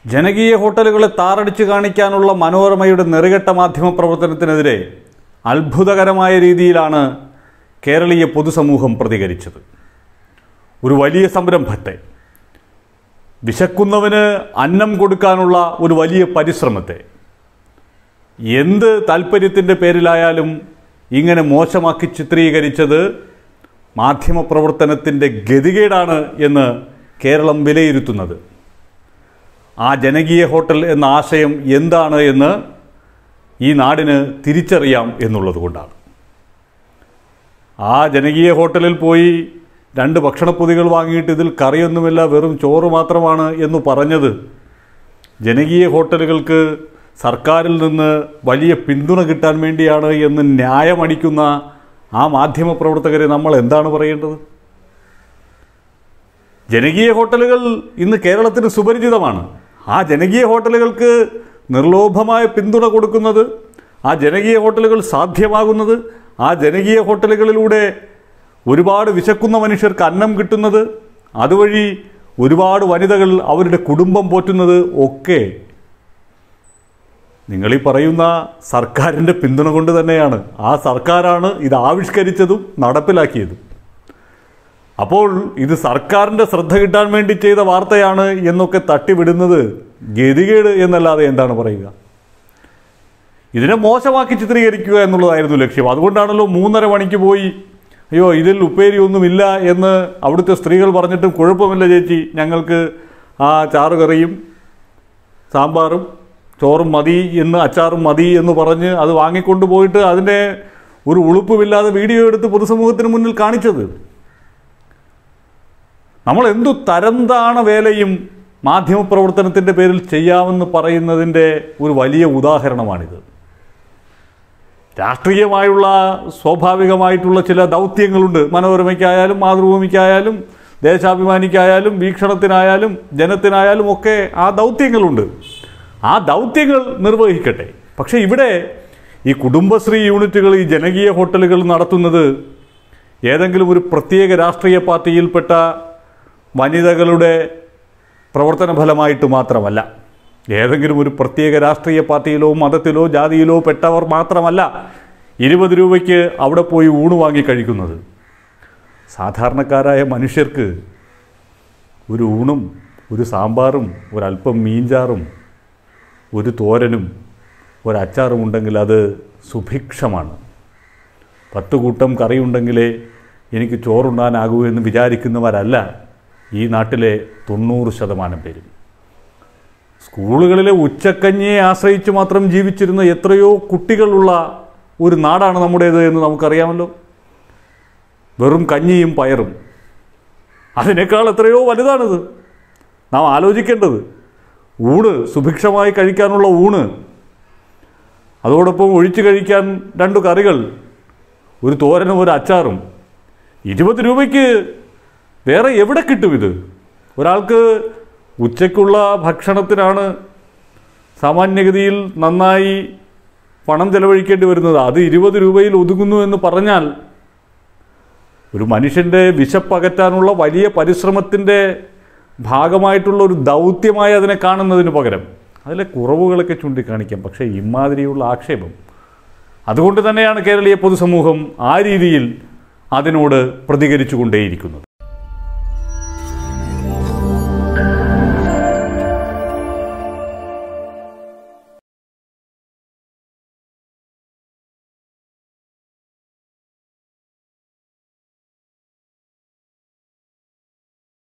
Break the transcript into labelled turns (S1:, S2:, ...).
S1: ജനകീയ ഹോട്ടലുകളെ താറടിച്ച് കാണിക്കാനുള്ള മനോരമയുടെ നെറുകെട്ട മാധ്യമ പ്രവർത്തനത്തിനെതിരെ അത്ഭുതകരമായ രീതിയിലാണ് കേരളീയ പൊതുസമൂഹം പ്രതികരിച്ചത് ഒരു വലിയ സംരംഭത്തെ വിശക്കുന്നവന് അന്നം കൊടുക്കാനുള്ള ഒരു വലിയ പരിശ്രമത്തെ എന്ത് താല്പര്യത്തിൻ്റെ പേരിലായാലും ഇങ്ങനെ മോശമാക്കി ചിത്രീകരിച്ചത് മാധ്യമപ്രവർത്തനത്തിൻ്റെ ഗതികേടാണ് എന്ന് കേരളം വിലയിരുത്തുന്നത് ആ ജനകീയ ഹോട്ടൽ എന്ന ആശയം എന്താണ് എന്ന് ഈ നാടിന് തിരിച്ചറിയാം എന്നുള്ളത് കൊണ്ടാണ് ആ ജനകീയ ഹോട്ടലിൽ പോയി രണ്ട് ഭക്ഷണപ്പൊതികൾ വാങ്ങിയിട്ട് ഇതിൽ കറിയൊന്നുമില്ല വെറും ചോറ് മാത്രമാണ് എന്ന് പറഞ്ഞത് ജനകീയ ഹോട്ടലുകൾക്ക് സർക്കാരിൽ നിന്ന് വലിയ പിന്തുണ കിട്ടാൻ വേണ്ടിയാണ് എന്ന് ന്യായമടിക്കുന്ന ആ മാധ്യമപ്രവർത്തകരെ നമ്മൾ എന്താണ് പറയേണ്ടത് ജനകീയ ഹോട്ടലുകൾ ഇന്ന് കേരളത്തിന് സുപരിചിതമാണ് ആ ജനകീയ ഹോട്ടലുകൾക്ക് നിർലോഭമായ പിന്തുണ കൊടുക്കുന്നത് ആ ജനകീയ ഹോട്ടലുകൾ സാധ്യമാകുന്നത് ആ ജനകീയ ഹോട്ടലുകളിലൂടെ ഒരുപാട് വിശക്കുന്ന മനുഷ്യർക്ക് അന്നം കിട്ടുന്നത് അതുവഴി ഒരുപാട് വനിതകൾ അവരുടെ കുടുംബം പോറ്റുന്നത് ഒക്കെ നിങ്ങളീ പറയുന്ന സർക്കാരിൻ്റെ പിന്തുണ കൊണ്ട് തന്നെയാണ് ആ സർക്കാരാണ് ഇത് ആവിഷ്കരിച്ചതും നടപ്പിലാക്കിയതും അപ്പോൾ ഇത് സർക്കാരിൻ്റെ ശ്രദ്ധ കിട്ടാൻ വേണ്ടി ചെയ്ത വാർത്തയാണ് എന്നൊക്കെ തട്ടിവിടുന്നത് ഗതികേട് എന്നല്ലാതെ എന്താണ് പറയുക ഇതിനെ മോശമാക്കി ചിത്രീകരിക്കുക എന്നുള്ളതായിരുന്നു ലക്ഷ്യം അതുകൊണ്ടാണല്ലോ മൂന്നര മണിക്ക് പോയി അയ്യോ ഇതിൽ ഉപ്പേരി ഒന്നുമില്ല എന്ന് അവിടുത്തെ സ്ത്രീകൾ പറഞ്ഞിട്ടും കുഴപ്പമില്ല ചേച്ചി ഞങ്ങൾക്ക് ആ ചാറുകറിയും സാമ്പാറും ചോറും മതി എന്ന് അച്ചാറും മതി എന്ന് പറഞ്ഞ് അത് വാങ്ങിക്കൊണ്ട് പോയിട്ട് അതിൻ്റെ ഒരു ഉളുപ്പുമില്ലാതെ വീഡിയോ എടുത്ത് പൊതുസമൂഹത്തിന് മുന്നിൽ കാണിച്ചത് നമ്മൾ എന്തു തരംതാണ വേലയും മാധ്യമപ്രവർത്തനത്തിൻ്റെ പേരിൽ ചെയ്യാമെന്ന് പറയുന്നതിൻ്റെ ഒരു വലിയ ഉദാഹരണമാണിത് രാഷ്ട്രീയമായുള്ള സ്വാഭാവികമായിട്ടുള്ള ചില ദൗത്യങ്ങളുണ്ട് മനോരമയ്ക്കായാലും മാതൃഭൂമിക്കായാലും ദേശാഭിമാനിക്കായാലും വീക്ഷണത്തിനായാലും ജനത്തിനായാലും ഒക്കെ ആ ദൗത്യങ്ങളുണ്ട് ആ ദൗത്യങ്ങൾ നിർവഹിക്കട്ടെ പക്ഷേ ഇവിടെ ഈ കുടുംബശ്രീ യൂണിറ്റുകൾ ഈ ജനകീയ ഹോട്ടലുകൾ നടത്തുന്നത് ഏതെങ്കിലും ഒരു പ്രത്യേക രാഷ്ട്രീയ പാർട്ടിയിൽപ്പെട്ട വനിതകളുടെ പ്രവർത്തന ഫലമായിട്ട് മാത്രമല്ല ഏതെങ്കിലും ഒരു പ്രത്യേക രാഷ്ട്രീയ പാർട്ടിയിലോ മതത്തിലോ ജാതിയിലോ പെട്ടവർ മാത്രമല്ല ഇരുപത് രൂപയ്ക്ക് അവിടെ പോയി ഊണ് വാങ്ങി കഴിക്കുന്നത് സാധാരണക്കാരായ മനുഷ്യർക്ക് ഒരു ഊണും ഒരു സാമ്പാറും ഒരല്പം മീൻചാറും ഒരു തോരനും ഒരച്ചാറും ഉണ്ടെങ്കിൽ അത് സുഭിക്ഷമാണ് പത്ത് കൂട്ടം കറിയുണ്ടെങ്കിലേ എനിക്ക് ചോറുണ്ണാനാകൂ എന്ന് വിചാരിക്കുന്നവരല്ല ഈ നാട്ടിലെ തൊണ്ണൂറ് ശതമാനം പേരും സ്കൂളുകളിലെ ഉച്ചക്കഞ്ഞിയെ ആശ്രയിച്ച് മാത്രം ജീവിച്ചിരുന്ന എത്രയോ കുട്ടികളുള്ള ഒരു നാടാണ് നമ്മുടേത് എന്ന് നമുക്കറിയാമല്ലോ വെറും കഞ്ഞിയും പയറും അതിനേക്കാൾ എത്രയോ വലുതാണിത് നാം ആലോചിക്കേണ്ടത് ഊണ് സുഭിക്ഷമായി കഴിക്കാനുള്ള ഊണ് അതോടൊപ്പം ഒഴിച്ചു കഴിക്കാൻ രണ്ട് കറികൾ ഒരു തോരനും ഒരു അച്ചാറും ഇരുപത് രൂപയ്ക്ക് വേറെ എവിടെ കിട്ടും ഇത് ഒരാൾക്ക് ഉച്ചയ്ക്കുള്ള ഭക്ഷണത്തിനാണ് സാമാന്യഗതിയിൽ നന്നായി പണം ചെലവഴിക്കേണ്ടി വരുന്നത് അത് ഇരുപത് രൂപയിൽ ഒതുങ്ങുന്നു എന്ന് പറഞ്ഞാൽ ഒരു മനുഷ്യൻ്റെ വിശപ്പകറ്റാനുള്ള വലിയ പരിശ്രമത്തിൻ്റെ ഭാഗമായിട്ടുള്ള ഒരു ദൗത്യമായി അതിനെ കാണുന്നതിന് പകരം അതിലെ കുറവുകളൊക്കെ ചൂണ്ടിക്കാണിക്കാം പക്ഷേ ഇമാതിരിയുള്ള ആക്ഷേപം അതുകൊണ്ട് തന്നെയാണ് കേരളീയ പൊതുസമൂഹം ആ രീതിയിൽ അതിനോട് പ്രതികരിച്ചു കൊണ്ടേയിരിക്കുന്നത്